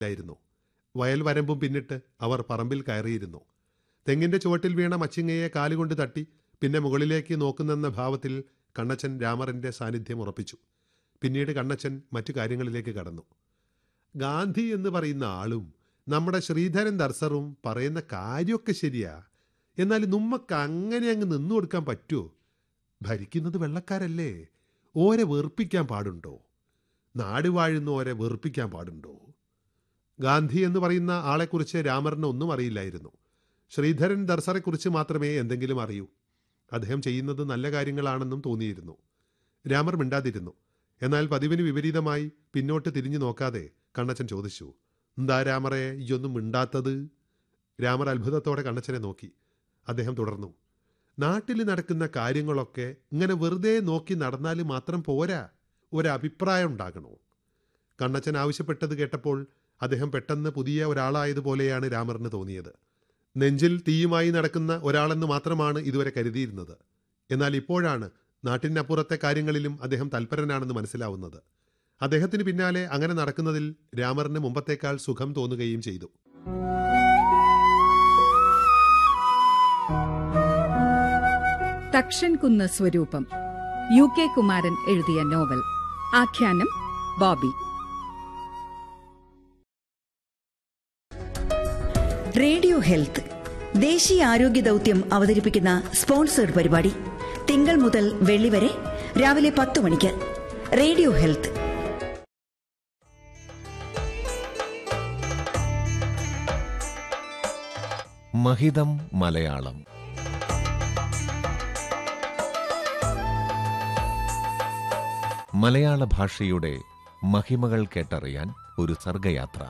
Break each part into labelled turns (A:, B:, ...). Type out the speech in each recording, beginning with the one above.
A: ായിരുന്നു വയൽ വരമ്പും പിന്നിട്ട് അവർ പറമ്പിൽ കയറിയിരുന്നു തെങ്ങിന്റെ ചുവട്ടിൽ വീണ മച്ചിങ്ങയെ കാലുകൊണ്ട് തട്ടി പിന്നെ മുകളിലേക്ക് നോക്കുന്നെന്ന ഭാവത്തിൽ കണ്ണച്ചൻ രാമറിന്റെ സാന്നിധ്യം ഉറപ്പിച്ചു പിന്നീട് കണ്ണച്ചൻ മറ്റു കാര്യങ്ങളിലേക്ക് കടന്നു ഗാന്ധി എന്ന് പറയുന്ന ആളും നമ്മുടെ ശ്രീധരൻ ദർശറും പറയുന്ന കാര്യമൊക്കെ ശരിയാ എന്നാൽ നമ്മക്ക് അങ്ങനെ അങ്ങ് നിന്നു കൊടുക്കാൻ പറ്റുമോ ഭരിക്കുന്നത് വെള്ളക്കാരല്ലേ ഓരെ വെറുപ്പിക്കാൻ പാടുണ്ടോ നാട് വാഴുന്നോരെ വെറുപ്പിക്കാൻ പാടുണ്ടോ ഗാന്ധി എന്ന് പറയുന്ന ആളെക്കുറിച്ച് രാമറിന് ഒന്നും അറിയില്ലായിരുന്നു ശ്രീധരൻ ദർശറെക്കുറിച്ച് മാത്രമേ എന്തെങ്കിലും അറിയൂ അദ്ദേഹം ചെയ്യുന്നത് നല്ല കാര്യങ്ങളാണെന്നും തോന്നിയിരുന്നു രാമർ മിണ്ടാതിരുന്നു എന്നാൽ പതിവിന് വിപരീതമായി പിന്നോട്ട് തിരിഞ്ഞു നോക്കാതെ കണ്ണച്ചൻ ചോദിച്ചു എന്താ രാമറെ ഇയൊന്നും മിണ്ടാത്തത് രാമർ അത്ഭുതത്തോടെ കണ്ണച്ചനെ നോക്കി അദ്ദേഹം തുടർന്നു നാട്ടിൽ നടക്കുന്ന കാര്യങ്ങളൊക്കെ ഇങ്ങനെ വെറുതെ നോക്കി നടന്നാൽ മാത്രം പോരാ ഒരഭിപ്രായം ഉണ്ടാകണോ കണ്ണച്ചൻ ആവശ്യപ്പെട്ടത് കേട്ടപ്പോൾ അദ്ദേഹം പെട്ടെന്ന് പുതിയ ഒരാളായതുപോലെയാണ് രാമറിന് തോന്നിയത് നെഞ്ചിൽ തീയുമായി നടക്കുന്ന ഒരാളെന്ന് മാത്രമാണ് ഇതുവരെ കരുതിയിരുന്നത് എന്നാൽ ഇപ്പോഴാണ് നാട്ടിനപ്പുറത്തെ കാര്യങ്ങളിലും അദ്ദേഹം തൽപരനാണെന്ന് മനസ്സിലാവുന്നത് അദ്ദേഹത്തിന് പിന്നാലെ അങ്ങനെ നടക്കുന്നതിൽ രാമറിന് മുമ്പത്തേക്കാൾ സുഖം തോന്നുകയും ചെയ്തു
B: തക്ഷൻ കുന്ന് സ്വരൂപം യു കെ കുമാരൻ എഴുതിയ നോവൽ ആഖ്യാനം ബോബി
C: റേഡിയോ ഹെൽത്ത് ദേശീയ ആരോഗ്യ ദൗത്യം അവതരിപ്പിക്കുന്ന സ്പോൺസേഡ് പരിപാടി തിങ്കൾ മുതൽ വെള്ളി വരെ രാവിലെ പത്ത് മണിക്ക് റേഡിയോ ഹെൽത്ത്
D: മഹിതം മലയാളം മലയാള ഭാഷയുടെ മഹിമകൾ കേട്ടറിയാൻ ഒരു സർഗയാത്ര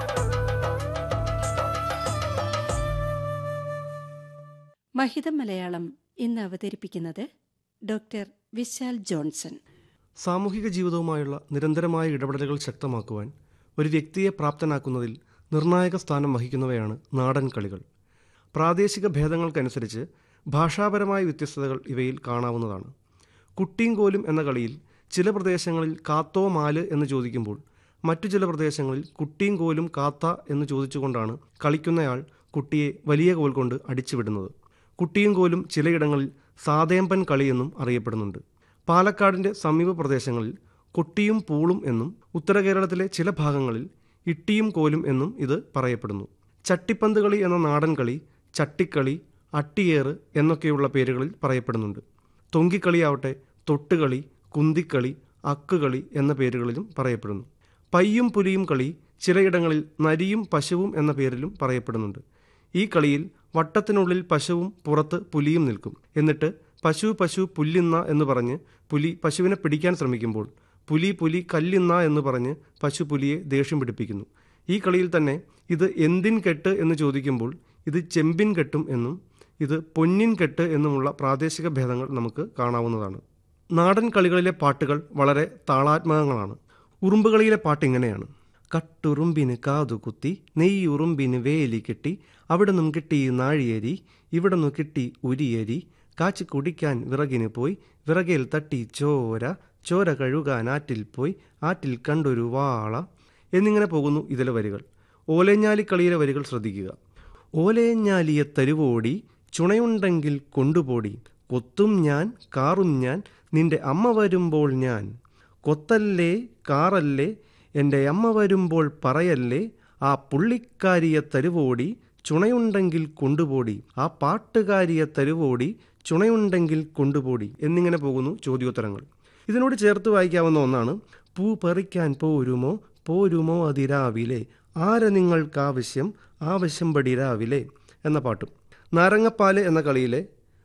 E: മഹിതം മലയാളം ഇന്ന് അവതരിപ്പിക്കുന്നത് ഡോക്ടർ വിശാൽ ജോൺസൺ
F: സാമൂഹിക ജീവിതവുമായുള്ള നിരന്തരമായ ഇടപെടലുകൾ ശക്തമാക്കുവാൻ ഒരു വ്യക്തിയെ പ്രാപ്തനാക്കുന്നതിൽ നിർണായക സ്ഥാനം വഹിക്കുന്നവയാണ് നാടൻ കളികൾ പ്രാദേശിക ഭേദങ്ങൾക്കനുസരിച്ച് ഭാഷാപരമായ വ്യത്യസ്തതകൾ ഇവയിൽ കാണാവുന്നതാണ് കുട്ടിയും കോലും എന്ന കളിയിൽ ചില പ്രദേശങ്ങളിൽ കാത്തോ മാല് എന്ന് ചോദിക്കുമ്പോൾ മറ്റു ചില പ്രദേശങ്ങളിൽ കുട്ടിയും കോലും കാത്ത എന്ന് ചോദിച്ചുകൊണ്ടാണ് കളിക്കുന്നയാൾ കുട്ടിയെ വലിയ കോൽ കൊണ്ട് അടിച്ചുവിടുന്നത് കുട്ടിയും കോലും ചിലയിടങ്ങളിൽ സാതേമ്പൻ കളിയെന്നും അറിയപ്പെടുന്നുണ്ട് പാലക്കാടിൻ്റെ സമീപ പ്രദേശങ്ങളിൽ കൊട്ടിയും പൂളും എന്നും ഉത്തര കേരളത്തിലെ ചില ഭാഗങ്ങളിൽ ഇട്ടിയും കോലും എന്നും ഇത് പറയപ്പെടുന്നു ചട്ടിപ്പന്ത് കളി എന്ന നാടൻ കളി ചട്ടിക്കളി അട്ടിയേറ് എന്നൊക്കെയുള്ള പേരുകളിൽ പറയപ്പെടുന്നുണ്ട് തൊങ്കിക്കളിയാവട്ടെ തൊട്ടുകളി കുന്തിക്കളി അക്കുകളി എന്ന പേരുകളിലും പറയപ്പെടുന്നു പയ്യും പുലിയും കളി ചിലയിടങ്ങളിൽ നരിയും പശുവും എന്ന പേരിലും പറയപ്പെടുന്നുണ്ട് ഈ കളിയിൽ വട്ടത്തിനുള്ളിൽ പശുവും പുറത്ത് പുലിയും നിൽക്കും എന്നിട്ട് പശു പശു പുല്ലിന്ന എന്ന് പറഞ്ഞ് പുലി പശുവിനെ പിടിക്കാൻ ശ്രമിക്കുമ്പോൾ പുലി പുലി കല്ലിന്ന എന്ന് പറഞ്ഞ് പശു പുലിയെ ദേഷ്യം പിടിപ്പിക്കുന്നു ഈ കളിയിൽ തന്നെ ഇത് എന്തിൻ കെട്ട് എന്ന് ചോദിക്കുമ്പോൾ ഇത് ചെമ്പിൻ കെട്ടും എന്നും ഇത് പൊന്നിൻ കെട്ട് എന്നുമുള്ള പ്രാദേശിക ഭേദങ്ങൾ നമുക്ക് കാണാവുന്നതാണ് നാടൻ കളികളിലെ പാട്ടുകൾ വളരെ താളാത്മകങ്ങളാണ് ഉറുമ്പുകളിയിലെ പാട്ട് ഇങ്ങനെയാണ് കട്ടുറുമ്പിന് കാതുകുത്തി നെയ്യുറുമ്പിന് വേലി കെട്ടി അവിടെ നിന്നും കിട്ടി നാഴിയരി ഇവിടെ നിന്നു കിട്ടി ഉരിയരി കാച്ചി കുടിക്കാൻ വിറകിന് പോയി വിറകേൽ തട്ടി ചോര ചോര കഴുകാൻ ആറ്റിൽ പോയി ആറ്റിൽ കണ്ടൊരു വാള എന്നിങ്ങനെ പോകുന്നു ഇതിലെ വരികൾ ഓലഞ്ഞാലി കളിയിലെ വരികൾ ശ്രദ്ധിക്കുക ഓലയഞ്ഞാലിയെ തരുവോടി ചുണയുണ്ടെങ്കിൽ കൊണ്ടുപോടി കൊത്തും ഞാൻ കാറും ഞാൻ നിന്റെ അമ്മ വരുമ്പോൾ ഞാൻ കൊത്തല്ലേ കാറല്ലേ എൻ്റെ അമ്മ വരുമ്പോൾ പറയല്ലേ ആ പുള്ളിക്കാരിയെ തരുവോടി ചുണയുണ്ടെങ്കിൽ കൊണ്ടുപോടി ആ പാട്ടുകാരിയെ തരുവോടി ചുണയുണ്ടെങ്കിൽ കൊണ്ടുപോടി എന്നിങ്ങനെ പോകുന്നു ചോദ്യോത്തരങ്ങൾ ഇതിനോട് ചേർത്ത് വായിക്കാവുന്ന ഒന്നാണ് പൂ പറിക്കാൻ പോരുമോ പോരുമോ അതിരാവിലെ ആരെ നിങ്ങൾക്കാവശ്യം ആവശ്യം പടി രാവിലെ എന്ന പാട്ടും നാരങ്ങപ്പാല് എന്ന കളിയിലെ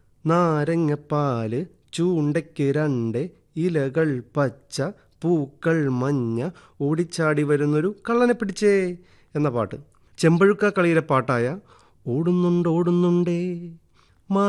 F: നാരങ്ങപ്പാല് ചൂണ്ടയ്ക്ക് രണ്ട് ഇലകൾ പച്ച പൂക്കൾ മഞ്ഞ ഓടിച്ചാടി വരുന്നൊരു കള്ളനെ പിടിച്ചേ എന്ന പാട്ട് ചെമ്പഴുക്ക കളിയിലെ പാട്ടായ ഓടുന്നുണ്ട് ഓടുന്നുണ്ടേ